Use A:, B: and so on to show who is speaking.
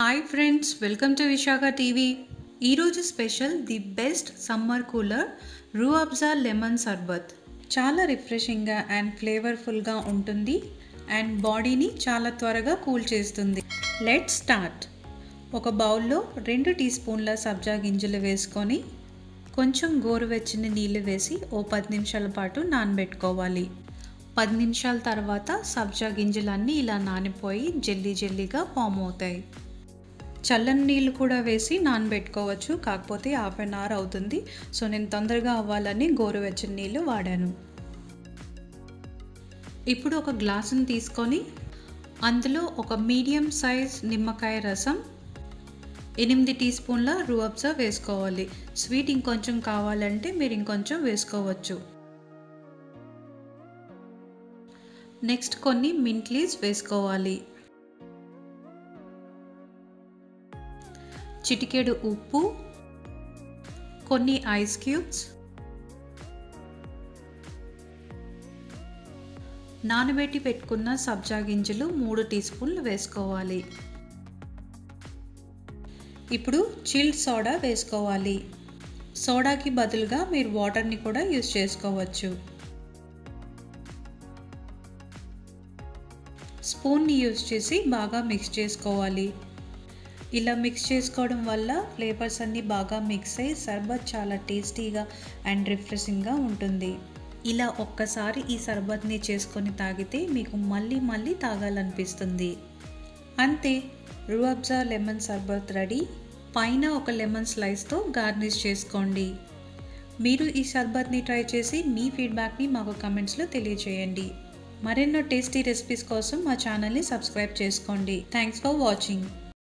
A: hi friends welcome to Visakha TV ఈరోజు special the best summer cooler Rooh Afza lemon sharbat చాలా రిఫ్రెషింగ్గా and ఫ్లేవర్ఫుల్గా ఉంటుంది and బాడీని చాలా త్వరగా కూల్ చేస్తుంది లెట్ స్టార్ట్ ఒక బౌల్లో రెండు టీ స్పూన్ల సబ్జా గింజలు వేసుకొని కొంచెం గోరువెచ్చని నీళ్ళు వేసి ఓ పది నిమిషాల పాటు నానబెట్టుకోవాలి పది నిమిషాల తర్వాత సబ్జా గింజలన్నీ ఇలా నానిపోయి జల్లీ జల్లీగా ఫామ్ అవుతాయి చల్లని నీళ్ళు కూడా వేసి నానబెట్టుకోవచ్చు కాకపోతే హాఫ్ అన్ అవర్ అవుతుంది సో నేను తొందరగా అవ్వాలని గోరువెచ్చని నీళ్ళు వాడాను ఇప్పుడు ఒక గ్లాసుని తీసుకొని అందులో ఒక మీడియం సైజ్ నిమ్మకాయ రసం ఎనిమిది టీ స్పూన్ల రూఅబ్జా వేసుకోవాలి స్వీట్ ఇంకొంచెం కావాలంటే మీరు ఇంకొంచెం వేసుకోవచ్చు నెక్స్ట్ కొన్ని మింట్ లీవ్స్ వేసుకోవాలి చిటికెడు ఉప్పు కొన్ని ఐస్ క్యూబ్స్ నానబెట్టి పెట్టుకున్న సబ్జా గింజలు మూడు టీ స్పూన్లు వేసుకోవాలి ఇప్పుడు చిల్డ్ సోడా వేసుకోవాలి సోడాకి బదులుగా మీరు వాటర్ని కూడా యూజ్ చేసుకోవచ్చు స్పూన్ని యూజ్ చేసి బాగా మిక్స్ చేసుకోవాలి ఇలా మిక్స్ చేసుకోవడం వల్ల ఫ్లేవర్స్ అన్నీ బాగా మిక్స్ అయ్యి సర్బత్ చాలా టేస్టీగా అండ్ రిఫ్రెషింగ్గా ఉంటుంది ఇలా ఒక్కసారి ఈ సర్బత్ని చేసుకొని తాగితే మీకు మళ్ళీ మళ్ళీ తాగాలనిపిస్తుంది అంతే రూఅబ్జా లెమన్ సర్బత్ రెడీ పైన ఒక లెమన్ స్లైస్తో గార్నిష్ చేసుకోండి మీరు ఈ సర్బత్ని ట్రై చేసి మీ ఫీడ్బ్యాక్ని మాకు కమెంట్స్లో తెలియచేయండి మరెన్నో టేస్టీ రెసిపీస్ కోసం మా ఛానల్ని సబ్స్క్రైబ్ చేసుకోండి థ్యాంక్స్ ఫర్ వాచింగ్